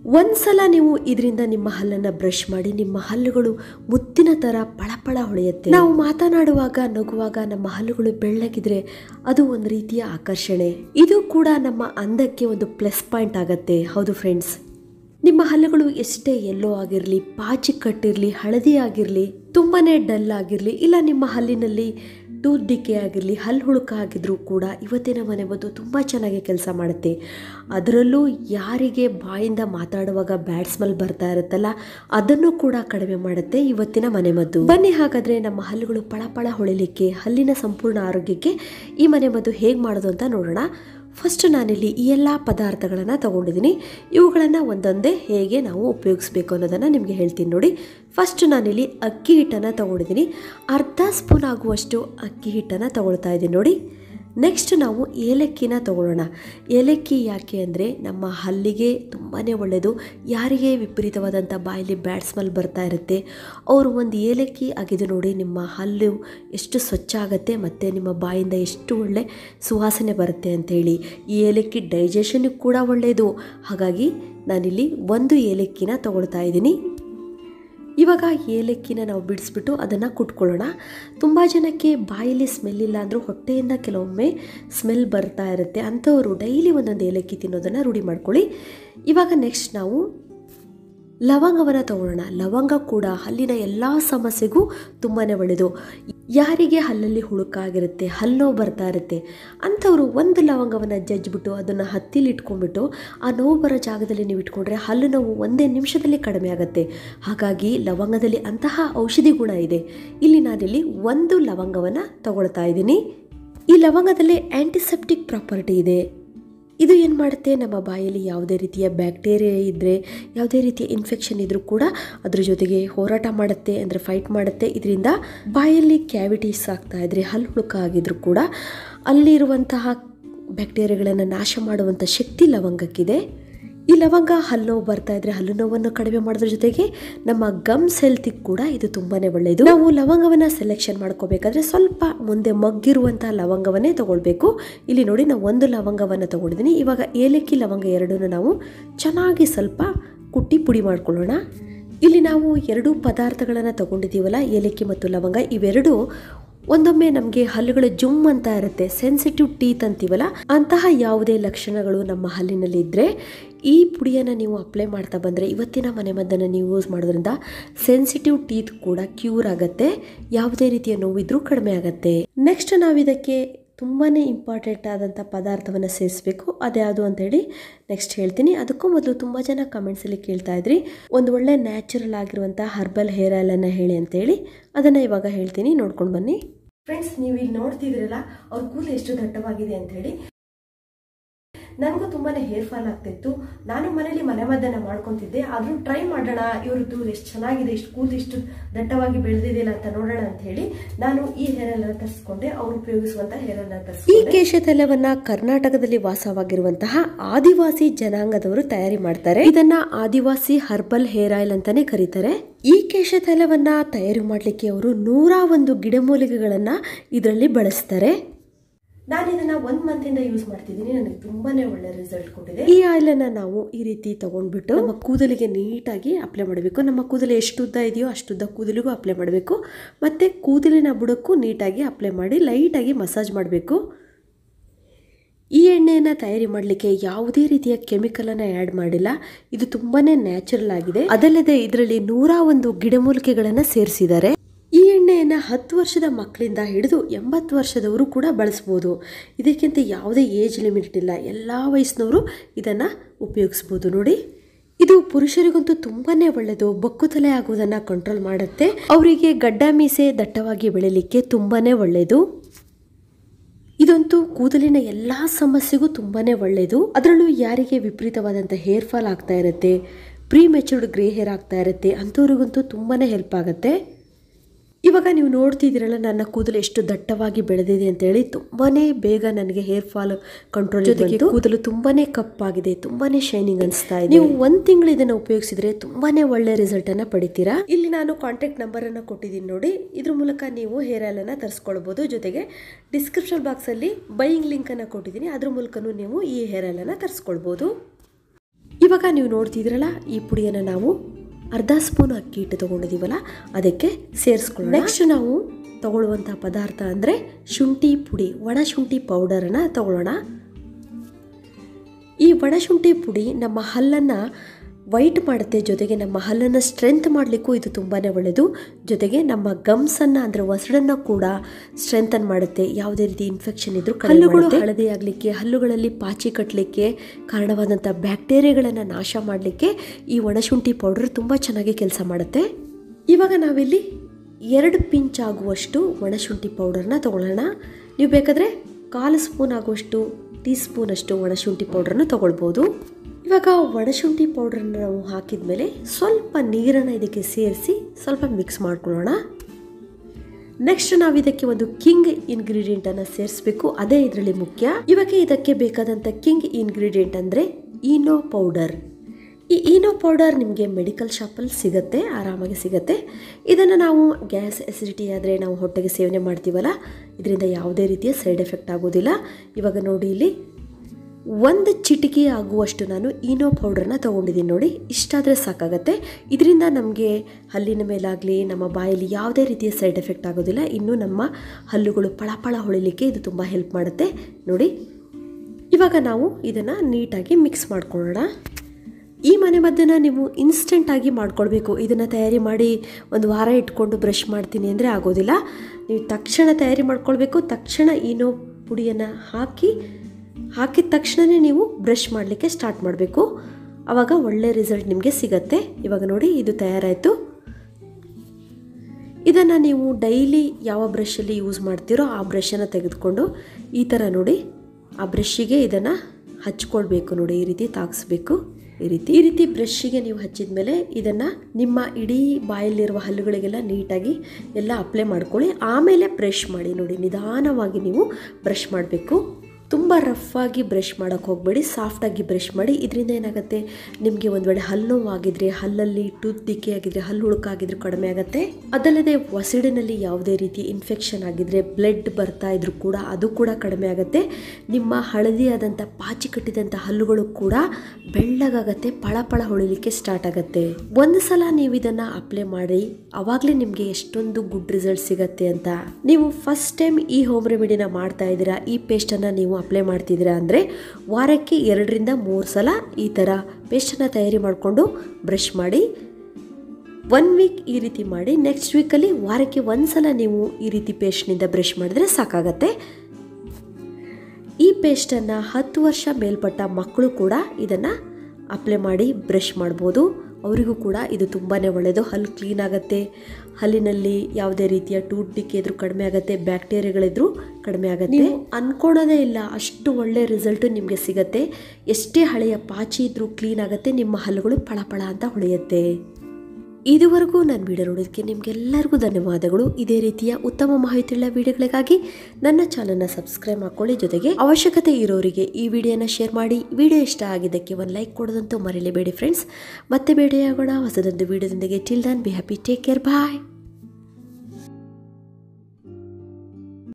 ಒಂದ್ಸಲ ನೀವು ಇದರಿಂದ ನಿಮ್ಮ ಹಲ್ಲನ್ನ ಬ್ರಷ್ ಮಾಡಿ ನಿಮ್ಮ ಹಲ್ಲುಗಳು ಮುತ್ತಿನ ತರ ಪಳಪಳ ಹೊಳೆಯುತ್ತೆ ನಾವು ಮಾತನಾಡುವಾಗ ನಗುವಾಗ ನಮ್ಮ ಹಲ್ಲುಗಳು ಬೆಳ್ಳಗಿದ್ರೆ ಅದು ಒಂದು ರೀತಿಯ ಆಕರ್ಷಣೆ ಇದು ಕೂಡ ನಮ್ಮ ಅಂದಕ್ಕೆ ಒಂದು ಪ್ಲಸ್ ಪಾಯಿಂಟ್ ಆಗತ್ತೆ ಹೌದು ಫ್ರೆಂಡ್ಸ್ ನಿಮ್ಮ ಹಲ್ಲುಗಳು ಎಷ್ಟೇ ಎಲ್ಲೋ ಆಗಿರಲಿ ಪಾಚಿ ಕಟ್ಟಿರಲಿ ಹಳದಿ ಆಗಿರಲಿ ತುಂಬಾನೇ ಡಲ್ ಆಗಿರಲಿ ಇಲ್ಲ ನಿಮ್ಮ ಹಲ್ಲಿನಲ್ಲಿ ಟೂತ್ ಡಿಕೆ ಆಗಿರಲಿ ಹಲ್ಲು ಹುಳುಕ ಆಗಿದ್ರೂ ಕೂಡ ಇವತ್ತಿನ ಮನೆ ಮದ್ದು ತುಂಬ ಚೆನ್ನಾಗಿ ಕೆಲಸ ಮಾಡುತ್ತೆ ಅದರಲ್ಲೂ ಯಾರಿಗೆ ಬಾಯಿಂದ ಮಾತಾಡುವಾಗ ಬ್ಯಾಡ್ ಸ್ಮೆಲ್ ಬರ್ತಾ ಇರುತ್ತಲ್ಲ ಅದನ್ನು ಕೂಡ ಕಡಿಮೆ ಮಾಡುತ್ತೆ ಇವತ್ತಿನ ಮನೆ ಮದ್ದು ಬನ್ನಿ ಹಾಗಾದ್ರೆ ನಮ್ಮ ಹಲ್ಲುಗಳು ಪಳಪಳ ಹೊಳಿಲಿಕ್ಕೆ ಹಲ್ಲಿನ ಸಂಪೂರ್ಣ ಆರೋಗ್ಯಕ್ಕೆ ಈ ಮನೆ ಮದ್ದು ಹೇಗೆ ಮಾಡೋದು ಅಂತ ನೋಡೋಣ ಫಸ್ಟ್ ನಾನಿಲ್ಲಿ ಈ ಎಲ್ಲ ಪದಾರ್ಥಗಳನ್ನು ತಗೊಂಡಿದ್ದೀನಿ ಇವುಗಳನ್ನು ಒಂದೊಂದೇ ಹೇಗೆ ನಾವು ಉಪಯೋಗಿಸ್ಬೇಕು ಅನ್ನೋದನ್ನು ನಿಮಗೆ ಹೇಳ್ತೀನಿ ನೋಡಿ ಫಸ್ಟ್ ನಾನಿಲ್ಲಿ ಅಕ್ಕಿ ಹಿಟ್ಟನ್ನು ತಗೊಂಡಿದ್ದೀನಿ ಅರ್ಧ ಸ್ಪೂನ್ ಆಗುವಷ್ಟು ಅಕ್ಕಿ ಹಿಟ್ಟನ್ನು ತಗೊಳ್ತಾ ಇದ್ದೀನಿ ನೋಡಿ ನೆಕ್ಸ್ಟ್ ನಾವು ಏಲಕ್ಕಿನ ತಗೊಳ್ಳೋಣ ಏಲಕ್ಕಿ ಯಾಕೆ ಅಂದರೆ ನಮ್ಮ ಹಲ್ಲಿಗೆ ತುಂಬಾ ಒಳ್ಳೆಯದು ಯಾರಿಗೆ ವಿಪರೀತವಾದಂಥ ಬಾಯಲ್ಲಿ ಬ್ಯಾಡ್ ಸ್ಮೆಲ್ ಬರ್ತಾ ಇರುತ್ತೆ ಅವರು ಒಂದು ಏಲಕ್ಕಿ ಅಗಿದು ನೋಡಿ ನಿಮ್ಮ ಹಲ್ಲು ಎಷ್ಟು ಸ್ವಚ್ಛ ಆಗುತ್ತೆ ಮತ್ತು ನಿಮ್ಮ ಬಾಯಿಂದ ಎಷ್ಟು ಒಳ್ಳೆ ಸುವಾಸನೆ ಬರುತ್ತೆ ಅಂತೇಳಿ ಈ ಏಲಕ್ಕಿ ಡೈಜೆಷನ್ಗೆ ಕೂಡ ಒಳ್ಳೆಯದು ಹಾಗಾಗಿ ನಾನಿಲ್ಲಿ ಒಂದು ಏಲಕ್ಕಿನ ತಗೊಳ್ತಾ ಇದ್ದೀನಿ ಇವಾಗ ಏಲಕ್ಕಿನ ನಾವು ಬಿಡಿಸ್ಬಿಟ್ಟು ಅದನ್ನು ಕುಟ್ಕೊಳ್ಳೋಣ ತುಂಬ ಜನಕ್ಕೆ ಬಾಯಲ್ಲಿ ಸ್ಮೆಲ್ ಇಲ್ಲ ಅಂದರೂ ಹೊಟ್ಟೆಯಿಂದ ಕೆಲವೊಮ್ಮೆ ಸ್ಮೆಲ್ ಬರ್ತಾ ಇರುತ್ತೆ ಅಂಥವರು ಡೈಲಿ ಒಂದೊಂದು ಏಲಕ್ಕಿ ತಿನ್ನೋದನ್ನು ರೂಢಿ ಮಾಡ್ಕೊಳ್ಳಿ ಇವಾಗ ನೆಕ್ಸ್ಟ್ ನಾವು ಲವಂಗವನ್ನು ತಗೊಳ್ಳೋಣ ಲವಂಗ ಕೂಡ ಹಲ್ಲಿನ ಎಲ್ಲ ಸಮಸ್ಯೆಗೂ ತುಂಬಾ ಒಳ್ಳೆಯದು ಯಾರಿಗೆ ಹಲ್ಲಲ್ಲಿ ಹುಳುಕಾಗಿರುತ್ತೆ ಹಲ್ಲೋ ಬರ್ತಾ ಇರುತ್ತೆ ಅಂಥವರು ಒಂದು ಲವಂಗವನ್ನು ಜಜ್ಜಿಬಿಟ್ಟು ಅದನ್ನು ಹತ್ತಿಲಿ ಇಟ್ಕೊಂಡ್ಬಿಟ್ಟು ಆ ನೋವು ಬರೋ ಜಾಗದಲ್ಲಿ ನೀವು ಇಟ್ಕೊಂಡ್ರೆ ಹಲ್ಲು ನೋವು ಒಂದೇ ನಿಮಿಷದಲ್ಲಿ ಕಡಿಮೆ ಆಗುತ್ತೆ ಹಾಗಾಗಿ ಲವಂಗದಲ್ಲಿ ಅಂತಹ ಔಷಧಿ ಗುಣ ಇದೆ ಇಲ್ಲಿ ನಾನಿಲ್ಲಿ ಒಂದು ಲವಂಗವನ್ನು ತಗೊಳ್ತಾ ಇದ್ದೀನಿ ಈ ಲವಂಗದಲ್ಲಿ ಆ್ಯಂಟಿಸೆಪ್ಟಿಕ್ ಪ್ರಾಪರ್ಟಿ ಇದೆ ಇದು ಏನು ಮಾಡುತ್ತೆ ನಮ್ಮ ಬಾಯಲ್ಲಿ ಯಾವುದೇ ರೀತಿಯ ಬ್ಯಾಕ್ಟೀರಿಯಾ ಇದ್ದರೆ ಯಾವುದೇ ರೀತಿಯ ಇನ್ಫೆಕ್ಷನ್ ಇದ್ದರೂ ಕೂಡ ಅದ್ರ ಜೊತೆಗೆ ಹೋರಾಟ ಮಾಡುತ್ತೆ ಅಂದರೆ ಫೈಟ್ ಮಾಡುತ್ತೆ ಇದರಿಂದ ಬಾಯಲ್ಲಿ ಕ್ಯಾವಿಟೀಸ್ ಆಗ್ತಾ ಇದ್ರೆ ಹಲ್ಲು ಹುಳುಕ ಆಗಿದ್ರು ಕೂಡ ಅಲ್ಲಿರುವಂತಹ ಬ್ಯಾಕ್ಟೀರಿಯಾಗಳನ್ನು ನಾಶ ಮಾಡುವಂಥ ಶಕ್ತಿ ಲವಂಗಕ್ಕಿದೆ ಈ ಲವಂಗ ಹಲ್ಲು ನೋವು ಬರ್ತಾ ಇದ್ರೆ ಹಲ್ಲು ನೋವನ್ನು ಕಡಿಮೆ ಮಾಡೋದ್ರ ಜೊತೆಗೆ ನಮ್ಮ ಗಮ್ಸ್ ಹೆಲ್ತಿಗೆ ಕೂಡ ಇದು ತುಂಬಾನೇ ಒಳ್ಳೆಯದು ನಾವು ಲವಂಗವನ್ನ ಸೆಲೆಕ್ಷನ್ ಮಾಡ್ಕೋಬೇಕಾದ್ರೆ ಸ್ವಲ್ಪ ಮುಂದೆ ಮಗ್ಗಿರುವಂತಹ ಲವಂಗವನ್ನೇ ತಗೊಳ್ಬೇಕು ಇಲ್ಲಿ ನೋಡಿ ನಾವು ಒಂದು ಲವಂಗವನ್ನು ತಗೊಂಡಿದ್ದೀನಿ ಇವಾಗ ಏಲಕ್ಕಿ ಲವಂಗ ಎರಡನ್ನು ನಾವು ಚೆನ್ನಾಗಿ ಸ್ವಲ್ಪ ಕುಟ್ಟಿ ಪುಡಿ ಮಾಡ್ಕೊಳ್ಳೋಣ ಇಲ್ಲಿ ನಾವು ಎರಡು ಪದಾರ್ಥಗಳನ್ನು ತಗೊಂಡಿದ್ದೀವಲ್ಲ ಏಲಕ್ಕಿ ಮತ್ತು ಲವಂಗ ಇವೆರಡು ಒಂದೊಮ್ಮೆ ನಮಗೆ ಹಲ್ಲುಗಳು ಜುಮ್ ಅಂತ ಇರುತ್ತೆ ಸೆನ್ಸಿಟಿವ್ ಟೀತ್ ಅಂತೀವಲ್ಲ ಅಂತಹ ಯಾವುದೇ ಲಕ್ಷಣಗಳು ನಮ್ಮ ಹಲ್ಲಿನಲ್ಲಿ ಇದ್ದರೆ ಈ ಪುಡಿಯನ್ನು ನೀವು ಅಪ್ಲೈ ಮಾಡ್ತಾ ಬಂದರೆ ಇವತ್ತಿನ ಮನೆಮದ್ದನ್ನು ನೀವು ಯೂಸ್ ಮಾಡೋದ್ರಿಂದ ಸೆನ್ಸಿಟಿವ್ ಟೀತ್ ಕೂಡ ಕ್ಯೂರ್ ಆಗುತ್ತೆ ಯಾವುದೇ ರೀತಿಯ ನೋವಿದ್ರೂ ಕಡಿಮೆ ಆಗುತ್ತೆ ನೆಕ್ಸ್ಟ್ ನಾವು ಇದಕ್ಕೆ ತುಂಬಾ ಇಂಪಾರ್ಟೆಂಟ್ ಆದಂಥ ಪದಾರ್ಥವನ್ನು ಸೇರಿಸಬೇಕು ಅದ್ಯಾವುದು ಅಂತೇಳಿ ನೆಕ್ಸ್ಟ್ ಹೇಳ್ತೀನಿ ಅದಕ್ಕೂ ಮೊದಲು ತುಂಬ ಜನ ಕಮೆಂಟ್ಸಲ್ಲಿ ಕೇಳ್ತಾ ಇದ್ರಿ ಒಂದು ಒಳ್ಳೆ ನ್ಯಾಚುರಲ್ ಆಗಿರುವಂಥ ಹರ್ಬಲ್ ಹೇರ್ ಆಯಿಲನ್ನು ಹೇಳಿ ಅಂತೇಳಿ ಅದನ್ನು ಇವಾಗ ಹೇಳ್ತೀನಿ ನೋಡ್ಕೊಂಡು ಬನ್ನಿ ಫ್ರೆಂಡ್ಸ್ ನೀವು ಇಲ್ಲಿ ನೋಡ್ತಿದ್ರಲ್ಲ ಅವ್ರ ಕೂದಲು ಎಷ್ಟು ದಟ್ಟವಾಗಿದೆ ಅಂತ ಹೇಳಿ ನನಗೂ ತುಂಬಾನೇ ಹೇರ್ ಫಾಲ್ ಆಗ್ತಿತ್ತು ನಾನು ಮನೇಲಿ ಮನೆ ಮದ್ದನ್ನ ಮಾಡ್ಕೊಂತಿದ್ದೆ ಆದ್ರೂ ಟ್ರೈ ಮಾಡೋಣ ಇವ್ರದ್ದು ಎಷ್ಟು ಚೆನ್ನಾಗಿದೆ ಎಷ್ಟು ಕೂದಲು ಇಷ್ಟು ದಟ್ಟವಾಗಿ ಬೆಳೆದಿದೆಯಲ್ಲ ಅಂತ ನೋಡೋಣ ಅಂತ ಹೇಳಿ ನಾನು ಈ ಹೇರ್ ಎಲ್ಲ ತರಿಸ್ಕೊಂಡೆ ಅವ್ರು ಉಪಯೋಗಿಸುವಂತ ಹೇರ್ ಎಲ್ಲ ಈ ಕೇಶ ತೈಲವನ್ನ ಕರ್ನಾಟಕದಲ್ಲಿ ವಾಸವಾಗಿರುವಂತಹ ಆದಿವಾಸಿ ಜನಾಂಗದವರು ತಯಾರಿ ಮಾಡ್ತಾರೆ ಇದನ್ನ ಆದಿವಾಸಿ ಹರ್ಬಲ್ ಹೇರ್ ಆಯಿಲ್ ಅಂತಾನೆ ಕರೀತಾರೆ ಈ ಕೇಶ ತೈಲವನ್ನ ತಯಾರು ಮಾಡ್ಲಿಕ್ಕೆ ಅವರು ನೂರ ಒಂದು ಗಿಡಮೂಲಿಕೆಗಳನ್ನ ಇದರಲ್ಲಿ ಬಳಸ್ತಾರೆ ನಾನು ಇದನ್ನ ಒಂದ್ ಮಂತ್ ಇಂದ ಯೂಸ್ ಮಾಡ್ತಿದ್ದೀನಿ ನನಗೆ ತುಂಬಾನೇ ಒಳ್ಳೆ ರಿಸಲ್ಟ್ ಕೊಟ್ಟಿದೆ ಈ ಆಯಿಲ್ ಅನ್ನ ನಾವು ಈ ರೀತಿ ತಗೊಂಡ್ಬಿಟ್ಟು ನಮ್ಮ ಕೂದಲಿಗೆ ನೀಟಾಗಿ ಅಪ್ಲೈ ಮಾಡಬೇಕು ನಮ್ಮ ಕೂದಲು ಎಷ್ಟು ಉದ್ದ ಇದೆಯೋ ಅಷ್ಟುದ್ದ ಕೂದಲಿಗೂ ಅಪ್ಲೈ ಮಾಡಬೇಕು ಮತ್ತೆ ಕೂದಲಿನ ಬುಡಕ್ಕೂ ನೀಟಾಗಿ ಅಪ್ಲೈ ಮಾಡಿ ಲೈಟಾಗಿ ಮಸಾಜ್ ಮಾಡಬೇಕು ಈ ಎಣ್ಣೆಯನ್ನು ತಯಾರಿ ಮಾಡಲಿಕ್ಕೆ ಯಾವುದೇ ರೀತಿಯ ಕೆಮಿಕಲನ್ನು ಆ್ಯಡ್ ಮಾಡಿಲ್ಲ ಇದು ತುಂಬಾನೇ ನ್ಯಾಚುರಲ್ ಆಗಿದೆ ಅದಲ್ಲದೆ ಇದರಲ್ಲಿ ನೂರ ಒಂದು ಗಿಡಮೂಲಿಕೆಗಳನ್ನು ಸೇರಿಸಿದ್ದಾರೆ ಈ ಎಣ್ಣೆಯನ್ನು ಹತ್ತು ವರ್ಷದ ಮಕ್ಕಳಿಂದ ಹಿಡಿದು ಎಂಬತ್ತು ವರ್ಷದವರು ಕೂಡ ಬಳಸ್ಬೋದು ಇದಕ್ಕಿಂತ ಯಾವುದೇ ಏಜ್ ಲಿಮಿಟ್ ಇಲ್ಲ ಎಲ್ಲ ವಯಸ್ಸಿನವರು ಇದನ್ನು ಉಪಯೋಗಿಸ್ಬೋದು ನೋಡಿ ಇದು ಪುರುಷರಿಗಂತೂ ತುಂಬಾನೇ ಒಳ್ಳೆಯದು ಬೊಕ್ಕು ತಲೆ ಆಗುವುದನ್ನು ಕಂಟ್ರೋಲ್ ಮಾಡುತ್ತೆ ಅವರಿಗೆ ಗಡ್ಡ ಮೀಸೆ ದಟ್ಟವಾಗಿ ಬೆಳಿಲಿಕ್ಕೆ ತುಂಬಾನೇ ಒಳ್ಳೆಯದು ಇದಂತೂ ಕೂದಲಿನ ಎಲ್ಲ ಸಮಸ್ಯೆಗೂ ತುಂಬಾನೇ ಒಳ್ಳೆಯದು ಅದರಲ್ಲೂ ಯಾರಿಗೆ ವಿಪರೀತವಾದಂಥ ಹೇರ್ ಫಾಲ್ ಆಗ್ತಾ ಇರುತ್ತೆ ಪ್ರೀ ಮೆಚೂರ್ಡ್ ಗ್ರೇ ಹೇರ್ ಆಗ್ತಾ ಇರುತ್ತೆ ಅಂಥವ್ರಿಗಂತೂ ತುಂಬಾನೇ ಹೆಲ್ಪ್ ಆಗುತ್ತೆ ಇವಾಗ ನೀವು ನೋಡ್ತಿದ್ದೀರಲ್ಲ ನನ್ನ ಕೂದಲು ಎಷ್ಟು ದಟ್ಟವಾಗಿ ಬೆಳೆದಿದೆ ಅಂತೇಳಿ ತುಂಬಾನೇ ಬೇಗ ನನಗೆ ಹೇರ್ ಫಾಲ್ ಕಂಟ್ರೋಲ್ ಜೊತೆಗೆ ಕೂದಲು ತುಂಬಾನೇ ಕಪ್ಪಾಗಿದೆ ತುಂಬಾನೇ ಶೈನಿಂಗ್ ಅನಿಸ್ತಾ ಇದೆ ನೀವು ಒಂದ್ ತಿಂಗಳು ಇದನ್ನ ಉಪಯೋಗಿಸಿದ್ರೆ ತುಂಬಾನೇ ಒಳ್ಳೆ ರಿಸಲ್ಟ್ ಅನ್ನ ಪಡಿತೀರಾ ಇಲ್ಲಿ ನಾನು ಕಾಂಟ್ಯಾಕ್ಟ್ ನಂಬರ್ ಅನ್ನ ಕೊಟ್ಟಿದ್ದೀನಿ ನೋಡಿ ಇದ್ರ ಮೂಲಕ ನೀವು ಹೇರ್ ಆಯಿಲ್ ಅನ್ನ ತರಿಸ್ಕೊಳ್ಬಹುದು ಜೊತೆಗೆ ಡಿಸ್ಕ್ರಿಪ್ಷನ್ ಬಾಕ್ಸ್ ಅಲ್ಲಿ ಬೈಯಿಂಗ್ ಲಿಂಕ್ ಅನ್ನ ಕೊಟ್ಟಿದ್ದೀನಿ ಅದ್ರ ಮೂಲಕನೂ ನೀವು ಈ ಹೇರ್ ಆಯಿಲ್ ಅನ್ನ ತರಿಸ್ಕೊಳ್ಬಹುದು ಇವಾಗ ನೀವು ನೋಡ್ತಿದ್ರಲ್ಲ ಈ ಪುಡಿಯನ್ನು ನಾವು ಅರ್ಧ ಸ್ಪೂನ್ ಅಕ್ಕಿ ಹಿಟ್ಟು ತೊಗೊಂಡಿದ್ದೀವಲ್ಲ ಅದಕ್ಕೆ ಸೇರಿಸ್ಕೊಳ್ಳೋಣ ನೆಕ್ಸ್ಟ್ ನಾವು ತಗೊಳ್ಳುವಂಥ ಪದಾರ್ಥ ಅಂದರೆ ಶುಂಠಿ ಪುಡಿ ಒಣ ಶುಂಠಿ ಪೌಡರನ್ನು ತಗೊಳ್ಳೋಣ ಈ ಒಣ ಶುಂಠಿ ಪುಡಿ ನಮ್ಮ ಹಲ್ಲನ್ನು ವೈಟ್ ಮಾಡುತ್ತೆ ಜೊತೆಗೆ ನಮ್ಮ ಹಲ್ಲನ್ನು ಸ್ಟ್ರೆಂತ್ ಮಾಡಲಿಕ್ಕೂ ಇದು ತುಂಬಾ ಒಳ್ಳೆಯದು ಜೊತೆಗೆ ನಮ್ಮ ಗಮ್ಸನ್ನು ಅಂದರೆ ಒಸಡನ್ನು ಕೂಡ ಸ್ಟ್ರೆಂಥನ್ ಮಾಡುತ್ತೆ ಯಾವುದೇ ರೀತಿ ಇನ್ಫೆಕ್ಷನ್ ಇದ್ರೂ ಹಲ್ಲುಗಳು ಹಳದಿ ಆಗಲಿಕ್ಕೆ ಹಲ್ಲುಗಳಲ್ಲಿ ಪಾಚಿ ಕಟ್ಟಲಿಕ್ಕೆ ಕಾರಣವಾದಂಥ ಬ್ಯಾಕ್ಟೀರಿಯಾಗಳನ್ನು ನಾಶ ಮಾಡಲಿಕ್ಕೆ ಈ ಒಣಶುಂಠಿ ಪೌಡರ್ ತುಂಬ ಚೆನ್ನಾಗಿ ಕೆಲಸ ಮಾಡುತ್ತೆ ಇವಾಗ ನಾವಿಲ್ಲಿ ಎರಡು ಪಿಂಚ್ ಆಗುವಷ್ಟು ಒಣಶುಂಠಿ ಪೌಡರ್ನ ತೊಗೊಳ್ಳೋಣ ನೀವು ಬೇಕಾದರೆ ಕಾಲು ಸ್ಪೂನ್ ಆಗುವಷ್ಟು ಟೀ ಸ್ಪೂನಷ್ಟು ಒಣಶುಂಠಿ ಪೌಡ್ರನ್ನು ತೊಗೊಳ್ಬೋದು ಇವಾಗ ಒಣಶುಂಠಿ ಪೌಡ್ರನ್ನ ನಾವು ಹಾಕಿದ ಮೇಲೆ ಸ್ವಲ್ಪ ನೀರನ್ನು ಇದಕ್ಕೆ ಸೇರಿಸಿ ಸ್ವಲ್ಪ ಮಿಕ್ಸ್ ಮಾಡ್ಕೊಳ್ಳೋಣ ನೆಕ್ಸ್ಟ್ ನಾವು ಇದಕ್ಕೆ ಒಂದು ಕಿಂಗ್ ಇಂಗ್ರೀಡಿಯೆಂಟ್ ಅನ್ನು ಸೇರಿಸಬೇಕು ಅದೇ ಇದರಲ್ಲಿ ಮುಖ್ಯ ಇವಾಗ ಇದಕ್ಕೆ ಬೇಕಾದಂಥ ಕಿಂಗ್ ಇಂಗ್ರೀಡಿಯೆಂಟ್ ಅಂದರೆ ಈನೋ ಪೌಡರ್ ಈ ಈನೋ ಪೌಡರ್ ನಿಮಗೆ ಮೆಡಿಕಲ್ ಶಾಪಲ್ಲಿ ಸಿಗುತ್ತೆ ಆರಾಮಾಗಿ ಸಿಗುತ್ತೆ ಇದನ್ನು ನಾವು ಗ್ಯಾಸ್ ಎಸಿಡಿಟಿ ಆದರೆ ನಾವು ಹೊಟ್ಟೆಗೆ ಸೇವನೆ ಮಾಡ್ತೀವಲ್ಲ ಇದರಿಂದ ಯಾವುದೇ ರೀತಿಯ ಸೈಡ್ ಎಫೆಕ್ಟ್ ಆಗೋದಿಲ್ಲ ಇವಾಗ ನೋಡಿ ಇಲ್ಲಿ ಒಂದು ಚಿಟಿಕೆ ಆಗುವಷ್ಟು ನಾನು ಈನೋ ಪೌಡ್ರನ್ನ ತೊಗೊಂಡಿದ್ದೀನಿ ನೋಡಿ ಇಷ್ಟಾದರೆ ಸಾಕಾಗತ್ತೆ ಇದರಿಂದ ನಮಗೆ ಹಲ್ಲಿನ ಮೇಲಾಗಲಿ ನಮ್ಮ ಬಾಯಲ್ಲಿ ಯಾವುದೇ ರೀತಿಯ ಸೈಡ್ ಎಫೆಕ್ಟ್ ಆಗೋದಿಲ್ಲ ಇನ್ನು ನಮ್ಮ ಹಲ್ಲುಗಳು ಪಳಪಳ ಹೊಳಿಲಿಕ್ಕೆ ಇದು ತುಂಬ ಹೆಲ್ಪ್ ಮಾಡುತ್ತೆ ನೋಡಿ ಇವಾಗ ನಾವು ಇದನ್ನು ನೀಟಾಗಿ ಮಿಕ್ಸ್ ಮಾಡ್ಕೊಳ್ಳೋಣ ಈ ಮನೆ ಮದ್ದನ್ನು ನೀವು ಇನ್ಸ್ಟೆಂಟಾಗಿ ಮಾಡ್ಕೊಳ್ಬೇಕು ಇದನ್ನು ತಯಾರಿ ಮಾಡಿ ಒಂದು ವಾರ ಇಟ್ಕೊಂಡು ಬ್ರಷ್ ಮಾಡ್ತೀನಿ ಅಂದರೆ ಆಗೋದಿಲ್ಲ ನೀವು ತಕ್ಷಣ ತಯಾರಿ ಮಾಡ್ಕೊಳ್ಬೇಕು ತಕ್ಷಣ ಈನೋ ಪುಡಿಯನ್ನು ಹಾಕಿ ಹಾಕಿದ ತಕ್ಷಣವೇ ನೀವು ಬ್ರಷ್ ಮಾಡಲಿಕ್ಕೆ ಸ್ಟಾರ್ಟ್ ಮಾಡಬೇಕು ಆವಾಗ ಒಳ್ಳೆ ರಿಸಲ್ಟ್ ನಿಮಗೆ ಸಿಗತ್ತೆ ಇವಾಗ ನೋಡಿ ಇದು ತಯಾರಾಯಿತು ಇದನ್ನು ನೀವು ಡೈಲಿ ಯಾವ ಬ್ರಷಲ್ಲಿ ಯೂಸ್ ಮಾಡ್ತೀರೋ ಆ ಬ್ರಷನ್ನು ತೆಗೆದುಕೊಂಡು ಈ ಥರ ನೋಡಿ ಆ ಬ್ರಷ್ಷಿಗೆ ಇದನ್ನು ಹಚ್ಕೊಳ್ಬೇಕು ನೋಡಿ ಈ ರೀತಿ ತಾಗಿಸ್ಬೇಕು ಈ ರೀತಿ ಈ ರೀತಿ ಬ್ರಷ್ಷಿಗೆ ನೀವು ಹಚ್ಚಿದ ಮೇಲೆ ಇದನ್ನು ನಿಮ್ಮ ಇಡೀ ಬಾಯಲ್ಲಿರುವ ಹಲ್ಲುಗಳಿಗೆಲ್ಲ ನೀಟಾಗಿ ಎಲ್ಲ ಅಪ್ಲೈ ಮಾಡ್ಕೊಳ್ಳಿ ಆಮೇಲೆ ಬ್ರಷ್ ಮಾಡಿ ನೋಡಿ ನಿಧಾನವಾಗಿ ನೀವು ಬ್ರಷ್ ಮಾಡಬೇಕು ತುಂಬ ರಫಾಗಿ ಬ್ರಷ್ ಮಾಡೋಕ್ಕೆ ಹೋಗಬೇಡಿ ಸಾಫ್ಟಾಗಿ ಬ್ರಷ್ ಮಾಡಿ ಇದರಿಂದ ಏನಾಗುತ್ತೆ ನಿಮಗೆ ಒಂದು ವೇಳೆ ಹಲ್ಲು ನೋವಾಗಿದ್ರೆ ಹಲ್ಲಲ್ಲಿ ಟೂತ್ ದಿಕ್ಕಿ ಆಗಿದ್ರೆ ಹಲ್ಲು ಹುಳುಕಾಗಿದ್ರೆ ಕಡಿಮೆ ಆಗುತ್ತೆ ಅದಲ್ಲದೆ ಒಸಡಿನಲ್ಲಿ ಯಾವುದೇ ರೀತಿ ಇನ್ಫೆಕ್ಷನ್ ಆಗಿದ್ರೆ ಬ್ಲಡ್ ಬರ್ತಾ ಇದ್ರೂ ಕೂಡ ಅದು ಕೂಡ ಕಡಿಮೆ ಆಗುತ್ತೆ ನಿಮ್ಮ ಹಳದಿಯಾದಂಥ ಪಾಚಿ ಕಟ್ಟಿದಂಥ ಹಲ್ಲುಗಳು ಕೂಡ ಬೆಳ್ಳಗಾಗತ್ತೆ ಪಳ ಪಳ ಹೊಳಿಲಿಕ್ಕೆ ಸ್ಟಾರ್ಟ್ ಆಗುತ್ತೆ ಒಂದು ಸಲ ನೀವು ಇದನ್ನು ಅಪ್ಲೈ ಮಾಡಿ ಅವಾಗಲೇ ನಿಮಗೆ ಎಷ್ಟೊಂದು ಗುಡ್ ರಿಸಲ್ಟ್ ಸಿಗತ್ತೆ ಅಂತ ನೀವು ಫಸ್ಟ್ ಟೈಮ್ ಈ ಹೋಮ್ ರೆಮಿಡಿನ ಮಾಡ್ತಾ ಇದ್ದೀರಾ ಈ ಪೇಸ್ಟನ್ನು ನೀವು ಅಪ್ಲೈ ಮಾಡ್ತಿದ್ದೀರಾ ಅಂದರೆ ವಾರಕ್ಕೆ ಎರಡರಿಂದ ಮೂರು ಸಲ ಈ ಥರ ಪೇಸ್ಟನ್ನು ತಯಾರಿ ಮಾಡಿಕೊಂಡು ಬ್ರಷ್ ಮಾಡಿ ಒನ್ ವೀಕ್ ಈ ರೀತಿ ಮಾಡಿ ನೆಕ್ಸ್ಟ್ ವೀಕಲ್ಲಿ ವಾರಕ್ಕೆ ಒಂದು ಸಲ ನೀವು ಈ ರೀತಿ ಪೇಸ್ಟ್ನಿಂದ ಬ್ರಷ್ ಮಾಡಿದ್ರೆ ಸಾಕಾಗತ್ತೆ ಈ ಪೇಸ್ಟನ್ನು ಹತ್ತು ವರ್ಷ ಮೇಲ್ಪಟ್ಟ ಮಕ್ಕಳು ಕೂಡ ಇದನ್ನು ಅಪ್ಲೈ ಮಾಡಿ ಬ್ರಷ್ ಮಾಡ್ಬೋದು ಅವರಿಗೂ ಕೂಡ ಇದು ತುಂಬಾ ಒಳ್ಳೆಯದು ಹಲ್ಲು ಕ್ಲೀನ್ ಆಗುತ್ತೆ ಹಲ್ಲಿನಲ್ಲಿ ಯಾವುದೇ ರೀತಿಯ ಟೂಟ್ ಡಿಕ್ಕಿ ಇದ್ರೂ ಕಡಿಮೆ ಆಗುತ್ತೆ ಬ್ಯಾಕ್ಟೀರಿಯಾಗಳಿದ್ರೂ ಕಡಿಮೆ ಆಗುತ್ತೆ ನೀವು ಅನ್ಕೊಳೋದೇ ಇಲ್ಲ ಅಷ್ಟು ಒಳ್ಳೆ ರಿಸಲ್ಟು ನಿಮಗೆ ಸಿಗತ್ತೆ ಎಷ್ಟೇ ಹಳೆಯ ಪಾಚಿ ಇದ್ರೂ ಕ್ಲೀನ್ ಆಗುತ್ತೆ ನಿಮ್ಮ ಹಲ್ಲುಗಳು ಪಳಪಳ ಅಂತ ಹೊಳೆಯುತ್ತೆ ಇದುವರೆಗೂ ನಾನು ವಿಡಿಯೋ ನೋಡೋದಕ್ಕೆ ನಿಮಗೆಲ್ಲರಿಗೂ ಧನ್ಯವಾದಗಳು ಇದೇ ರೀತಿಯ ಉತ್ತಮ ಮಾಹಿತಿಯುಳ್ಳ ವಿಡಿಯೋಗಳಿಗಾಗಿ ನನ್ನ ಚಾನಲ್ನ ಸಬ್ಸ್ಕ್ರೈಬ್ ಮಾಡ್ಕೊಳ್ಳಿ ಜೊತೆಗೆ ಅವಶ್ಯಕತೆ ಇರೋರಿಗೆ ಈ ವಿಡಿಯೋನ ಶೇರ್ ಮಾಡಿ ವಿಡಿಯೋ ಇಷ್ಟ ಆಗಿದ್ದಕ್ಕೆ ಒಂದು ಲೈಕ್ ಕೊಡೋದಂತೂ ಮರೀಲೇಬೇಡಿ ಫ್ರೆಂಡ್ಸ್ ಮತ್ತೆ ಭೇಟಿಯಾಗೋಣ ಹೊಸದೊಂದು ವಿಡಿಯೋದೊಂದಿಗೆ till then be happy take care bye